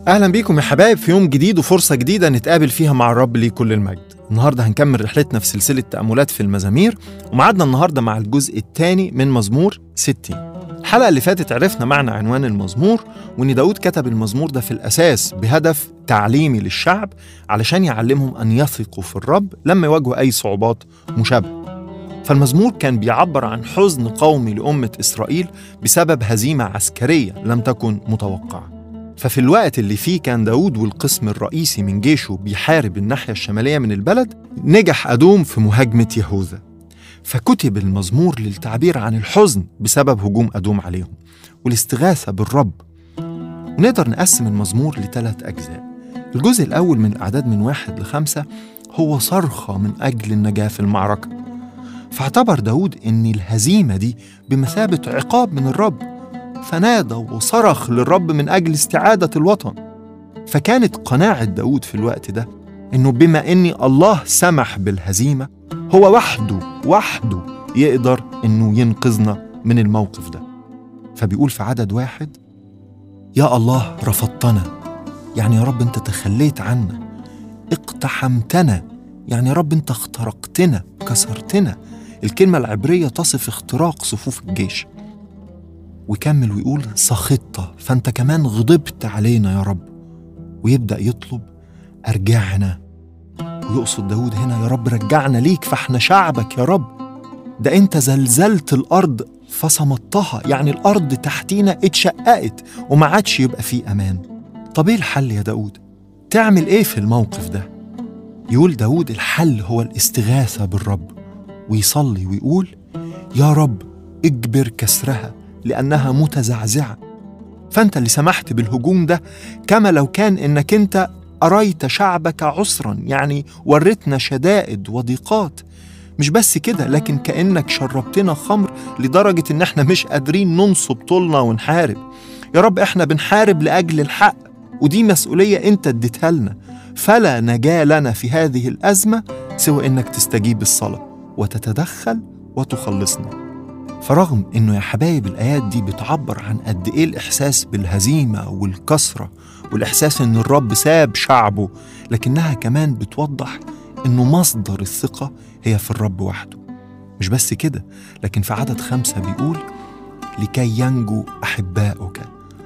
اهلا بيكم يا حبايب في يوم جديد وفرصه جديده نتقابل فيها مع الرب ليه كل المجد النهارده هنكمل رحلتنا في سلسله تاملات في المزامير ومعادنا النهارده مع الجزء الثاني من مزمور 60 الحلقه اللي فاتت عرفنا معنى عنوان المزمور وان داود كتب المزمور ده في الاساس بهدف تعليمي للشعب علشان يعلمهم ان يثقوا في الرب لما يواجهوا اي صعوبات مشابهه فالمزمور كان بيعبر عن حزن قومي لأمة إسرائيل بسبب هزيمة عسكرية لم تكن متوقعة ففي الوقت اللي فيه كان داود والقسم الرئيسي من جيشه بيحارب الناحية الشمالية من البلد نجح أدوم في مهاجمة يهوذا فكتب المزمور للتعبير عن الحزن بسبب هجوم أدوم عليهم والاستغاثة بالرب ونقدر نقسم المزمور لثلاث أجزاء الجزء الأول من الأعداد من واحد لخمسة هو صرخة من أجل النجاة في المعركة فاعتبر داود أن الهزيمة دي بمثابة عقاب من الرب فنادى وصرخ للرب من أجل استعادة الوطن فكانت قناعة داود في الوقت ده أنه بما أن الله سمح بالهزيمة هو وحده وحده يقدر أنه ينقذنا من الموقف ده فبيقول في عدد واحد يا الله رفضتنا يعني يا رب أنت تخليت عنا اقتحمتنا يعني يا رب أنت اخترقتنا كسرتنا الكلمة العبرية تصف اختراق صفوف الجيش ويكمل ويقول سخطت فأنت كمان غضبت علينا يا رب ويبدأ يطلب أرجعنا ويقصد داود هنا يا رب رجعنا ليك فاحنا شعبك يا رب ده انت زلزلت الأرض فصمتها يعني الأرض تحتينا اتشققت وما عادش يبقى فيه أمان طب ايه الحل يا داود؟ تعمل ايه في الموقف ده؟ يقول داود الحل هو الاستغاثة بالرب ويصلي ويقول يا رب اجبر كسرها لأنها متزعزعة فأنت اللي سمحت بالهجوم ده كما لو كان إنك أنت أريت شعبك عسرا يعني وريتنا شدائد وضيقات مش بس كده لكن كأنك شربتنا خمر لدرجة إن إحنا مش قادرين ننصب طولنا ونحارب يا رب إحنا بنحارب لأجل الحق ودي مسؤولية أنت اديتها لنا فلا نجاة لنا في هذه الأزمة سوى إنك تستجيب الصلاة وتتدخل وتخلصنا فرغم انه يا حبايب الايات دي بتعبر عن قد ايه الاحساس بالهزيمه والكسره والاحساس ان الرب ساب شعبه لكنها كمان بتوضح انه مصدر الثقه هي في الرب وحده مش بس كده لكن في عدد خمسة بيقول لكي ينجو أحباؤك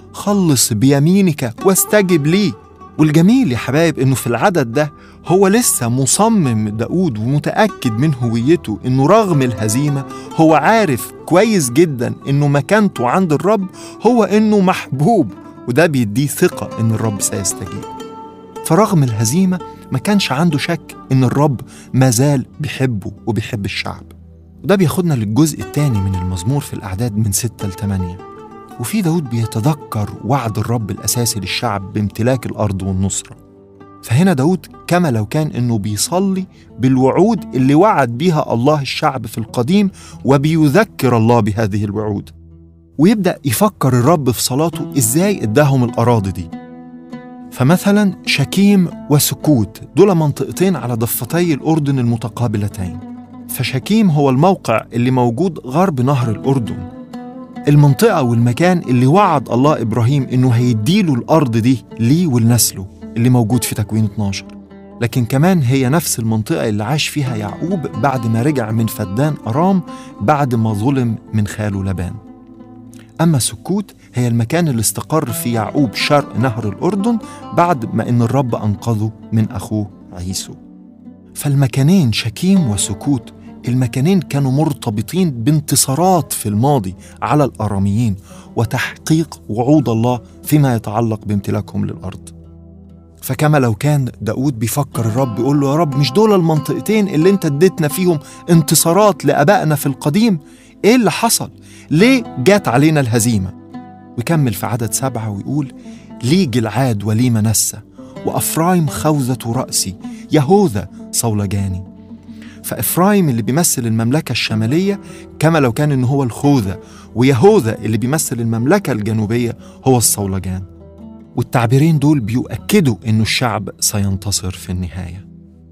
خلص بيمينك واستجب لي والجميل يا حبايب انه في العدد ده هو لسه مصمم داود ومتأكد من هويته انه رغم الهزيمة هو عارف كويس جدا انه مكانته عند الرب هو انه محبوب وده بيديه ثقة ان الرب سيستجيب فرغم الهزيمة ما كانش عنده شك ان الرب ما زال بيحبه وبيحب الشعب وده بياخدنا للجزء الثاني من المزمور في الأعداد من ستة لثمانية وفي داود بيتذكر وعد الرب الأساسي للشعب بامتلاك الأرض والنصرة فهنا داود كما لو كان إنه بيصلي بالوعود اللي وعد بيها الله الشعب في القديم وبيذكر الله بهذه الوعود ويبدأ يفكر الرب في صلاته إزاي إداهم الأراضي دي فمثلا شكيم وسكوت دول منطقتين على ضفتي الأردن المتقابلتين فشكيم هو الموقع اللي موجود غرب نهر الأردن المنطقة والمكان اللي وعد الله إبراهيم إنه هيديله الأرض دي ليه ولنسله اللي موجود في تكوين 12 لكن كمان هي نفس المنطقة اللي عاش فيها يعقوب بعد ما رجع من فدان أرام بعد ما ظلم من خاله لبان أما سكوت هي المكان اللي استقر فيه يعقوب شرق نهر الأردن بعد ما إن الرب أنقذه من أخوه عيسو فالمكانين شكيم وسكوت المكانين كانوا مرتبطين بانتصارات في الماضي على الاراميين وتحقيق وعود الله فيما يتعلق بامتلاكهم للارض. فكما لو كان داود بيفكر الرب يقول له يا رب مش دول المنطقتين اللي انت اديتنا فيهم انتصارات لابائنا في القديم؟ ايه اللي حصل؟ ليه جات علينا الهزيمه؟ ويكمل في عدد سبعه ويقول: لي جلعاد ولي منسى وافرايم خوذه راسي يهوذا صولجاني. فإفرايم اللي بيمثل المملكة الشمالية كما لو كان إن هو الخوذة ويهوذا اللي بيمثل المملكة الجنوبية هو الصولجان والتعبيرين دول بيؤكدوا إنه الشعب سينتصر في النهاية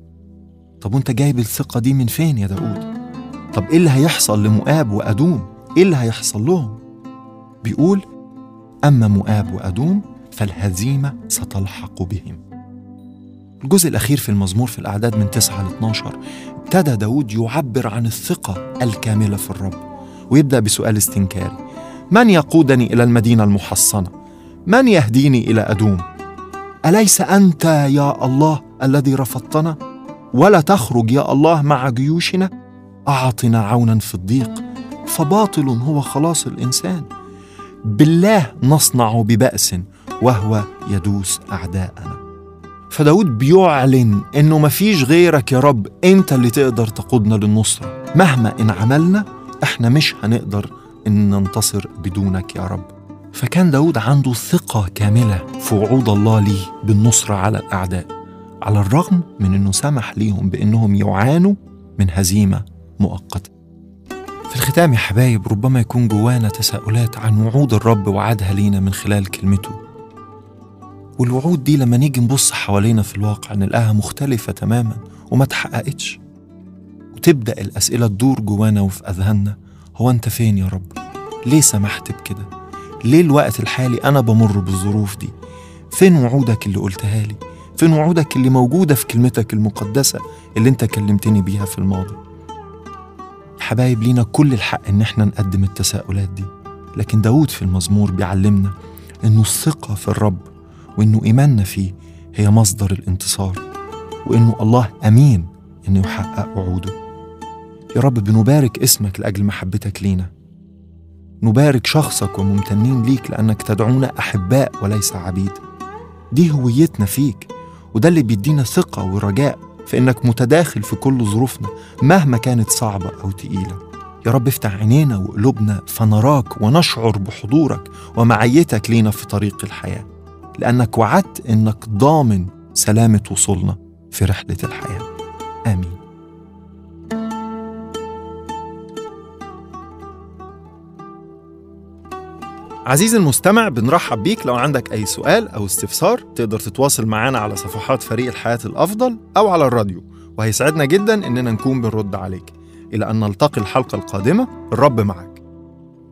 طب وانت جايب الثقة دي من فين يا داود؟ طب ايه اللي هيحصل لمؤاب وأدوم؟ ايه اللي هيحصل لهم؟ بيقول أما مؤاب وأدوم فالهزيمة ستلحق بهم الجزء الأخير في المزمور في الأعداد من 9 ل 12 ابتدى داود يعبر عن الثقة الكاملة في الرب ويبدأ بسؤال استنكاري من يقودني إلى المدينة المحصنة؟ من يهديني إلى أدوم؟ أليس أنت يا الله الذي رفضتنا؟ ولا تخرج يا الله مع جيوشنا؟ أعطنا عونا في الضيق فباطل هو خلاص الإنسان بالله نصنع ببأس وهو يدوس أعداءنا فداود بيعلن إنه مفيش غيرك يا رب أنت اللي تقدر تقودنا للنصرة مهما إن عملنا إحنا مش هنقدر إن ننتصر بدونك يا رب فكان داود عنده ثقة كاملة في وعود الله ليه بالنصرة على الأعداء على الرغم من أنه سمح ليهم بأنهم يعانوا من هزيمة مؤقتة في الختام يا حبايب ربما يكون جوانا تساؤلات عن وعود الرب وعدها لينا من خلال كلمته والوعود دي لما نيجي نبص حوالينا في الواقع نلاقيها مختلفة تماما وما تحققتش وتبدأ الأسئلة تدور جوانا وفي أذهاننا هو أنت فين يا رب؟ ليه سمحت بكده؟ ليه الوقت الحالي أنا بمر بالظروف دي؟ فين وعودك اللي قلتها لي؟ فين وعودك اللي موجودة في كلمتك المقدسة اللي أنت كلمتني بيها في الماضي؟ حبايب لينا كل الحق إن إحنا نقدم التساؤلات دي لكن داود في المزمور بيعلمنا إنه الثقة في الرب وإنه إيماننا فيه هي مصدر الانتصار وإنه الله أمين إنه يحقق وعوده يا رب بنبارك اسمك لأجل محبتك لينا نبارك شخصك وممتنين ليك لأنك تدعونا أحباء وليس عبيد دي هويتنا فيك وده اللي بيدينا ثقة ورجاء في إنك متداخل في كل ظروفنا مهما كانت صعبة أو تقيلة يا رب افتح عينينا وقلوبنا فنراك ونشعر بحضورك ومعيتك لينا في طريق الحياة لأنك وعدت إنك ضامن سلامة وصولنا في رحلة الحياة آمين عزيزي المستمع بنرحب بيك لو عندك أي سؤال أو استفسار تقدر تتواصل معنا على صفحات فريق الحياة الأفضل أو على الراديو وهيسعدنا جدا إننا نكون بنرد عليك إلى أن نلتقي الحلقة القادمة الرب معك